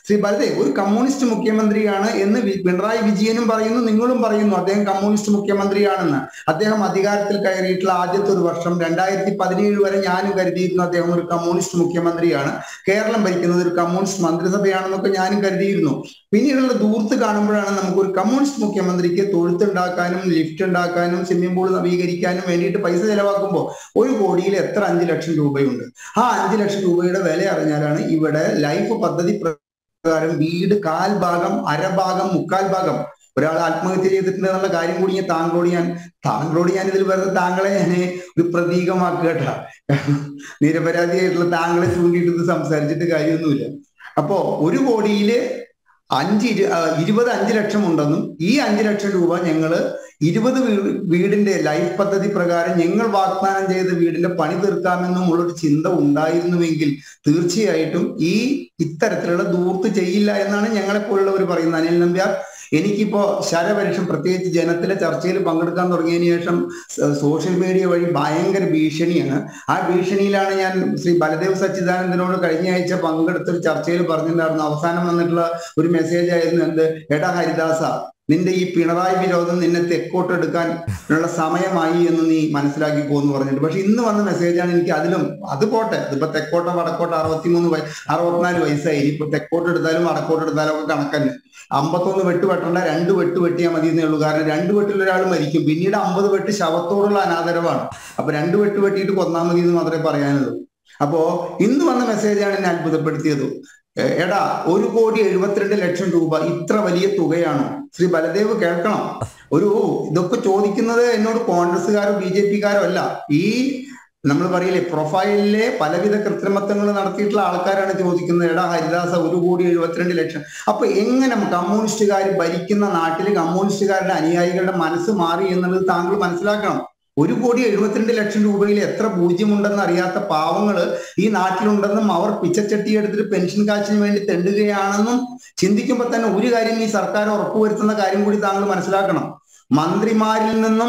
ശ്രീ ബലദേവ് ഒരു കമ്മ്യൂണിസ്റ്റ് മുഖ്യമന്ത്രിയാണ് എന്ന് വി- പിണറായി വിജയനും പറയുന്നു നിങ്ങളും പറയുന്നു അദ്ദേഹം കമ്മ്യൂണിസ്റ്റ് മുഖ്യമന്ത്രിയാണെന്ന് അദ്ദേഹം അധികാരത്തിൽ കയറിയിട്ടുള്ള ആദ്യത്തെ ഒരു വർഷം രണ്ടായിരത്തി പതിനേഴ് വരെ ഞാനും കരുതിയിരുന്നു അദ്ദേഹം ഒരു കമ്മ്യൂണിസ്റ്റ് മുഖ്യമന്ത്രിയാണ് കേരളം ഭരിക്കുന്നത് ഒരു കമ്മ്യൂണിസ്റ്റ് മന്ത്രിസഭയാണെന്നൊക്കെ ഞാനും കരുതിയിരുന്നു പിന്നീടുള്ള ദൂർത്ത് കാണുമ്പോഴാണ് നമുക്ക് ഒരു കമ്മ്യൂണിസ്റ്റ് മുഖ്യമന്ത്രിക്ക് തൊഴുത്തുണ്ടാക്കാനും ലിഫ്റ്റ് ഉണ്ടാക്കാനും സ്വിമ്മിംഗ് പൂൾ നവീകരിക്കാനും വേണ്ടിയിട്ട് പൈസ ചെലവാക്കുമ്പോൾ ഒരു കോടിയിൽ എത്ര അഞ്ച് ലക്ഷം രൂപയുണ്ട് ആ അഞ്ച് ലക്ഷം രൂപയുടെ വില അറിഞ്ഞാലാണ് ഇവിടെ ലൈഫ് പദ്ധതി പ്രകാരം വീട് കാൽ ഭാഗം അരഭാഗം മുക്കാൽ ഭാഗം ഒരാൾ ആത്മഹത്യ ചെയ്തിട്ടുണ്ട് എന്നുള്ള കാര്യം കൂടി ഞാൻ താങ്കളോട് ഞാൻ താങ്കളോട് ഞാൻ ഇതിൽ വെറുതെ താങ്കളെ ഞാൻ ഒരു പ്രതീകമാക്കുക കേട്ടാ നിരപരാധിയായിട്ടുള്ള താങ്കളെ ചൂണ്ടിയിട്ട് ഇത് സംസാരിച്ചിട്ട് കാര്യമൊന്നുമില്ല അപ്പോ ഒരു കോടിയില് അഞ്ച് ഇരു- ആ, ഇരുപത് അഞ്ച് ലക്ഷം ഉണ്ടെന്നും ഈ അഞ്ച് ലക്ഷം രൂപ ഞങ്ങള് ഇരുപത് വീ- വീടിന്റെ ലൈഫ് പദ്ധതി പ്രകാരം ഞങ്ങൾ വാഗ്ദാനം ചെയ്ത വീടിന്റെ പണി തീർക്കാമെന്നും ഉള്ളൊരു ചിന്ത ഉണ്ടായിരുന്നുവെങ്കിൽ തീർച്ചയായിട്ടും ഈ ഇത്തരത്തിലുള്ള ദൂർത്ത് ചെയ്യില്ല എന്നാണ് ഞങ്ങളെ പോലുള്ളവർ പറയുന്നത് അനിൽ നമ്പ്യാർ എനിക്കിപ്പോ ശരപരീക്ഷം പ്രത്യേകിച്ച് ജനത്തിലെ ചർച്ചയിൽ പങ്കെടുക്കാൻ തുടങ്ങിയതിനു ശേഷം സ- സോഷ്യൽ മീഡിയ വഴി ഭയങ്കര ഭീഷണിയാണ് ആ ഭീഷണിയിലാണ് ഞാൻ ശ്രീ ബലദേവ് സച്ചിദാനന്ദനോട് കഴിഞ്ഞ ആഴ്ച പങ്കെടുത്ത ഒരു ചർച്ചയിൽ പറഞ്ഞിട്ടുണ്ടായിരുന്നു അവസാനം വന്നിട്ടുള്ള ഒരു മെസ്സേജ് ആയിരുന്നു എന്ത് എടാ ഹരിദാസ നിന്റെ ഈ പിണറായി വിരോധം നിന്നെ തെക്കോട്ട് എടുക്കാൻ ഉള്ള സമയമായി എന്ന് നീ മനസ്സിലാക്കിക്കോ എന്ന് പറഞ്ഞിട്ട് പക്ഷെ ഇന്ന് വന്ന മെസ്സേജാണ് എനിക്ക് അതിലും അത് പോട്ടെ ഇതിപ്പോ തെക്കോട്ടോ വടക്കോട്ടോ അറുപത്തിമൂന്ന് വയ അറുപത്തിനാല് വയസ്സായി ഇനിയിപ്പോ തെക്കോട്ട് എടുത്താലും വടക്കോട്ട് എടുത്താലും ഒക്കെ കണക്കന്നെ അമ്പത്തൊന്ന് വെട്ട് വെട്ടണ്ട രണ്ട് വെട്ട് വെട്ടിയാൽ മതി എന്നേ ഉള്ളൂ കാരണം രണ്ട് വെട്ടിൽ ഒരാൾ മരിക്കും പിന്നീട് അമ്പത് വെട്ട് ശവത്തോടുള്ള അനാദരവാണ് അപ്പൊ രണ്ട് വെട്ട് വെട്ടിയിട്ട് കൊന്നാൽ മതി എന്ന് മാത്രമേ പറയാനുള്ളൂ അപ്പോ ഇന്ന് വന്ന മെസ്സേജാണ് എന്നെ അത്ഭുതപ്പെടുത്തിയത് എ- എടാ ഒരു കോടി എഴുപത്തിരണ്ട് ലക്ഷം രൂപ ഇത്ര വലിയ തുകയാണോ ശ്രീ ബലദേവ് കേൾക്കണം ഒരു ഇതൊക്കെ ചോദിക്കുന്നത് എന്നോട് കോൺഗ്രസ്സുകാരോ ബി ജെ പിക്കാരോ അല്ല ഈ നമ്മൾ പറയില്ലേ പ്രൊഫൈലിലെ പലവിധ കൃത്രിമത്വങ്ങൾ നടത്തിയിട്ടുള്ള ആൾക്കാരാണ് ചോദിക്കുന്നത് എടാ ഹരിദാസ ഒരു കോടി എഴുപത്തിരണ്ട് ലക്ഷം അപ്പൊ എങ്ങനെ കമ്മ്യൂണിസ്റ്റുകാർ ഭരിക്കുന്ന നാട്ടിൽ കമ്മ്യൂണിസ്റ്റുകാരുടെ അനുയായികളുടെ മനസ്സ് മാറി എന്നുള്ളത് താങ്കൾ മനസ്സിലാക്കണം ഒരു കോടി എഴുപത്തിരണ്ട് ലക്ഷം രൂപയിൽ എത്ര പൂജ്യമുണ്ടെന്ന് അറിയാത്ത പാവങ്ങള് ഈ നാട്ടിലുണ്ടെന്നും അവർ പിച്ചച്ചട്ടി എടുത്തിട്ട് പെൻഷൻ കാശിന് വേണ്ടി തെണ്ടുകയാണെന്നും ചിന്തിക്കുമ്പോൾ തന്നെ ഒരു കാര്യം ഈ സർക്കാർ ഉറപ്പുവരുത്തുന്ന കാര്യം കൂടി താങ്കൾ മനസ്സിലാക്കണം മന്ത്രിമാരിൽ നിന്നും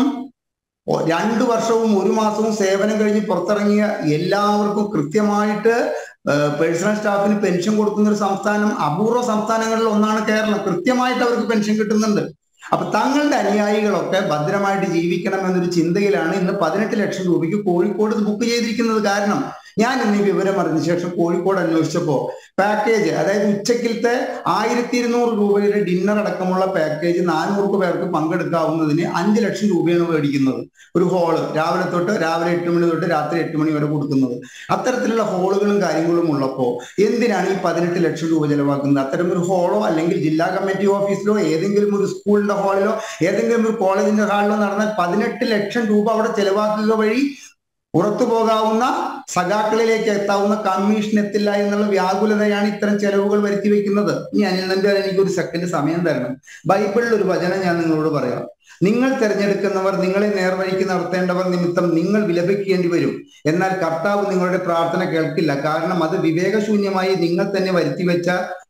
ഒ- രണ്ടു വർഷവും ഒരു മാസവും സേവനം കഴിഞ്ഞ് പുറത്തിറങ്ങിയ എല്ലാവർക്കും കൃത്യമായിട്ട് പേഴ്സണൽ സ്റ്റാഫിന് പെൻഷൻ കൊടുക്കുന്ന ഒരു സംസ്ഥാനം അപൂർവ സംസ്ഥാനങ്ങളിൽ ഒന്നാണ് കേരളം കൃത്യമായിട്ട് അവർക്ക് പെൻഷൻ കിട്ടുന്നുണ്ട് അപ്പൊ തങ്ങളുടെ അനുയായികളൊക്കെ ഭദ്രമായിട്ട് ജീവിക്കണം എന്നൊരു ചിന്തയിലാണ് ഇന്ന് പതിനെട്ട് ലക്ഷം രൂപയ്ക്ക് കോഴിക്കോട് ഇത് ബുക്ക് ചെയ്തിരിക്കുന്നത് കാരണം ഞാൻ ഇന്ന് ഈ വിവരം അറിഞ്ഞ ശേഷം കോഴിക്കോട് അന്വേഷിച്ചപ്പോ പാക്കേജ് അതായത് ഉച്ചക്കിലത്തെ ആയിരത്തി ഇരുന്നൂറ് രൂപയുടെ ഡിന്നർ അടക്കമുള്ള പാക്കേജ് നാനൂറ് പേർക്ക് പങ്കെടുക്കാവുന്നതിന് അഞ്ച് ലക്ഷം രൂപയാണ് മേടിക്കുന്നത് ഒരു ഹോള് രാവിലെ തൊട്ട് രാവിലെ എട്ട് മണി തൊട്ട് രാത്രി എട്ട് മണി വരെ കൊടുക്കുന്നത് അത്തരത്തിലുള്ള ഹോളുകളും കാര്യങ്ങളും ഉള്ളപ്പോൾ എന്തിനാണ് ഈ പതിനെട്ട് ലക്ഷം രൂപ ചെലവാക്കുന്നത് അത്തരം ഒരു ഹോളോ അല്ലെങ്കിൽ ജില്ലാ കമ്മിറ്റി ഓഫീസിലോ ഏതെങ്കിലും ഒരു സ്കൂളിന്റെ ഹാളിലോ ഏതെങ്കിലും ഒരു കോളേജിന്റെ ഹാളിലോ നടന്നാൽ പതിനെട്ട് ലക്ഷം രൂപ അവിടെ ചെലവാക്കുക വഴി പുറത്തു പോകാവുന്ന സഖാക്കളിലേക്ക് എത്താവുന്ന കമ്മീഷൻ എത്തില്ല എന്നുള്ള വ്യാകുലതയാണ് ഇത്തരം ചെലവുകൾ വരുത്തി വെക്കുന്നത് ഇനി അനിൽ നമ്പ്യാർ എനിക്ക് ഒരു സെക്കൻഡ് സമയം തരണം ബൈബിളിൽ ഒരു വചനം ഞാൻ നിങ്ങളോട് പറയാം നിങ്ങൾ തിരഞ്ഞെടുക്കുന്നവർ നിങ്ങളെ നേർവഴിക്ക് നടത്തേണ്ടവർ നിമിത്തം നിങ്ങൾ വിലപിക്കേണ്ടി വരും എന്നാൽ കർത്താവ് നിങ്ങളുടെ പ്രാർത്ഥന കേൾക്കില്ല കാരണം അത് വിവേകശൂന്യമായി നിങ്ങൾ തന്നെ വരുത്തി വെച്ച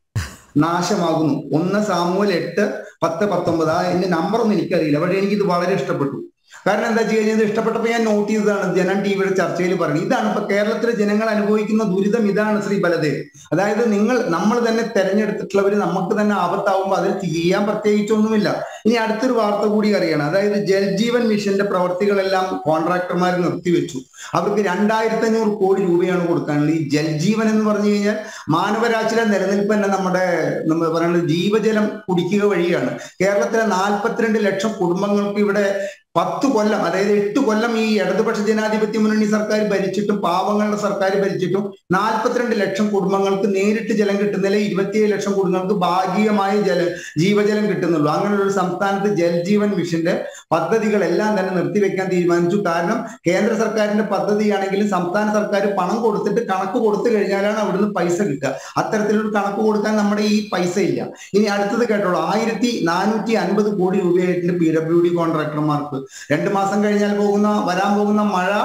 നാശമാകുന്നു ഒന്ന് സാമൂഹൽ എട്ട് പത്ത് പത്തൊമ്പത് ആ എന്റെ നമ്പർ ഒന്നും എനിക്കറിയില്ല പക്ഷെ എനിക്കിത് വളരെ ഇഷ്ടപ്പെട്ടു കാരണം എന്താ വെച്ച് കഴിഞ്ഞാൽ ഇത് ഇഷ്ടപ്പെട്ടപ്പോൾ ഞാൻ നോട്ട് ചെയ്തതാണ് ജനം ടിവിയുടെ ചർച്ചയിൽ പറയുന്നത് ഇതാണ് ഇപ്പൊ കേരളത്തിലെ ജനങ്ങൾ അനുഭവിക്കുന്ന ദുരിതം ഇതാണ് ശ്രീ ബലദേവ് അതായത് നിങ്ങൾ നമ്മൾ തന്നെ തെരഞ്ഞെടുത്തിട്ടുള്ളവർ നമുക്ക് തന്നെ ആപത്താവുമ്പോൾ അതിൽ ചെയ്യാൻ പ്രത്യേകിച്ചൊന്നുമില്ല ഇനി അടുത്തൊരു വാർത്ത കൂടി അറിയണം അതായത് ജൽജീവൻ മിഷന്റെ പ്രവർത്തികളെല്ലാം കോൺട്രാക്ടർമാർ നിർത്തിവെച്ചു അവർക്ക് രണ്ടായിരത്തി അഞ്ഞൂറ് കോടി രൂപയാണ് കൊടുക്കാനുള്ളത് ഈ ജൽജീവൻ എന്ന് പറഞ്ഞു കഴിഞ്ഞാൽ മാനവരാശിയുടെ നിലനിൽപ്പ് തന്നെ നമ്മുടെ നമ്മൾ പറയുന്നത് ജീവജലം കുടിക്കുക വഴിയാണ് കേരളത്തിലെ നാൽപ്പത്തിരണ്ട് ലക്ഷം കുടുംബങ്ങൾക്ക് ഇവിടെ പത്ത് കൊല്ലം അതായത് എട്ട് കൊല്ലം ഈ ഇടതുപക്ഷ ജനാധിപത്യ മുന്നണി സർക്കാർ ഭരിച്ചിട്ടും പാവങ്ങളുടെ സർക്കാർ ഭരിച്ചിട്ടും നാൽപ്പത്തിരണ്ട് ലക്ഷം കുടുംബങ്ങൾക്ക് നേരിട്ട് ജലം കിട്ടുന്നില്ല ഇരുപത്തിയേഴ് ലക്ഷം കുടുംബങ്ങൾക്ക് ഭാഗികമായ ജല ജീവജലം കിട്ടുന്നുള്ളൂ അങ്ങനെയുള്ള ഒരു സംസ്ഥാനത്ത് ജൽജീവൻ മിഷന്റെ പദ്ധതികളെല്ലാം തന്നെ നിർത്തിവെക്കാൻ തീരുമാനിച്ചു കാരണം കേന്ദ്ര സർക്കാരിന്റെ പദ്ധതിയാണെങ്കിലും സംസ്ഥാന സർക്കാർ പണം കൊടുത്തിട്ട് കണക്ക് കൊടുത്തു കഴിഞ്ഞാലാണ് അവിടുന്ന് പൈസ കിട്ടുക അത്തരത്തിലൊരു കണക്ക് കൊടുക്കാൻ നമ്മുടെ ഈ പൈസ ഇല്ല ഇനി അടുത്തത് കേട്ടോളൂ ആയിരത്തി നാനൂറ്റി അൻപത് കോടി രൂപയായിട്ടുണ്ട് പി ഡബ്ല്യു ഡി കോൺട്രാക്ടർമാർക്ക് രണ്ടു മാസം കഴിഞ്ഞാൽ പോകുന്ന വരാൻ പോകുന്ന മഴ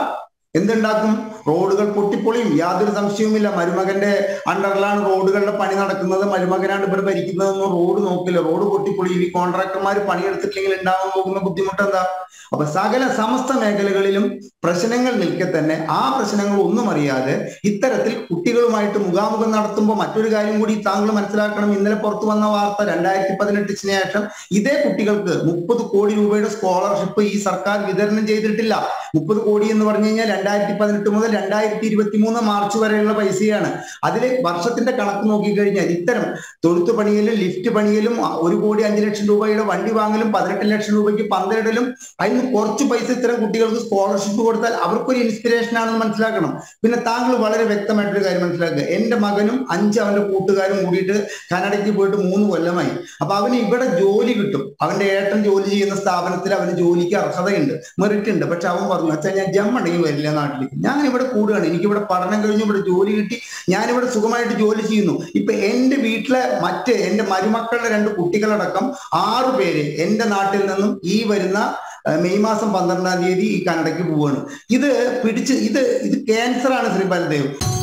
എന്തുണ്ടാക്കും റോഡുകൾ പൊട്ടിപ്പൊളിയും യാതൊരു സംശയവുമില്ല മരുമകന്റെ അണ്ടറിലാണ് റോഡുകളുടെ പണി നടക്കുന്നത് മരുമകനാണ് ഇവിടെ ഭരിക്കുന്നതെന്നും റോഡ് നോക്കില്ല റോഡ് പൊട്ടിപ്പൊളിയും ഈ കോൺട്രാക്ടർമാർ പണിയെടുത്തിട്ടില്ലെങ്കിൽ ഉണ്ടാവാൻ പോകുന്ന ബുദ്ധിമുട്ട് എന്താ അപ്പൊ സകല സമസ്ത മേഖലകളിലും പ്രശ്നങ്ങൾ നിൽക്കെ തന്നെ ആ പ്രശ്നങ്ങൾ ഒന്നും അറിയാതെ ഇത്തരത്തിൽ കുട്ടികളുമായിട്ട് മുഖാമുഖം നടത്തുമ്പോൾ മറ്റൊരു കാര്യം കൂടി താങ്കൾ മനസ്സിലാക്കണം ഇന്നലെ പുറത്തു വന്ന വാർത്ത രണ്ടായിരത്തി പതിനെട്ടിന് ശേഷം ഇതേ കുട്ടികൾക്ക് മുപ്പത് കോടി രൂപയുടെ സ്കോളർഷിപ്പ് ഈ സർക്കാർ വിതരണം ചെയ്തിട്ടില്ല മുപ്പത് കോടി എന്ന് പറഞ്ഞു കഴിഞ്ഞാൽ രണ്ടായിരത്തി പതിനെട്ട് മുതൽ രണ്ടായിരത്തി ഇരുപത്തി മൂന്ന് മാർച്ച് വരെയുള്ള പൈസയാണ് അതിൽ വർഷത്തിന്റെ കണക്ക് നോക്കിക്കഴിഞ്ഞാൽ ഇത്തരം തൊഴുത്ത് പണിയിലും ലിഫ്റ്റ് പണിയിലും ഒരു കോടി അഞ്ചു ലക്ഷം രൂപയുടെ വണ്ടി വാങ്ങലും പതിനെട്ട് ലക്ഷം രൂപയ്ക്ക് പന്തിടലും അതിന് കുറച്ച് പൈസ ഇത്തരം കുട്ടികൾക്ക് സ്കോളർഷിപ്പ് കൊടുത്താൽ അവർക്കൊരു ഇൻസ്പിറേഷൻ ആണെന്ന് മനസ്സിലാക്കണം പിന്നെ താങ്കൾ വളരെ വ്യക്തമായിട്ടൊരു കാര്യം മനസ്സിലാക്കുക എന്റെ മകനും അഞ്ച് അവന്റെ കൂട്ടുകാരും കൂടിയിട്ട് കാനഡയ്ക്ക് പോയിട്ട് മൂന്ന് കൊല്ലമായി അപ്പൊ അവന് ഇവിടെ ജോലി കിട്ടും അവന്റെ ഏട്ടൻ ജോലി ചെയ്യുന്ന സ്ഥാപനത്തിൽ അവന് ജോലിക്ക് അർഹതയുണ്ട് മെറിറ്റ് ഉണ്ട് പക്ഷെ അവൻ പറഞ്ഞു അച്ഛാ ഞാൻ ജമ്മുണ്ടെങ്കിൽ വരില്ല നാട്ടിലേക്ക് ഞാൻ ഇവിടെ കൂടുകയാണ് എനിക്ക് ഇവിടെ പഠനം കഴിഞ്ഞു ഇവിടെ ജോലി കിട്ടി ഞാനിവിടെ സുഖമായിട്ട് ജോലി ചെയ്യുന്നു ഇപ്പൊ എന്റെ വീട്ടിലെ മറ്റ് എന്റെ മരുമക്കളുടെ രണ്ട് കുട്ടികളടക്കം ആറു പേര് എന്റെ നാട്ടിൽ നിന്നും ഈ വരുന്ന മെയ് മാസം പന്ത്രണ്ടാം തീയതി ഈ കനഡയ്ക്ക് പോവാണ് ഇത് പിടിച്ച് ഇത് ഇത് ക്യാൻസർ ആണ് ശ്രീ ബലദേവ്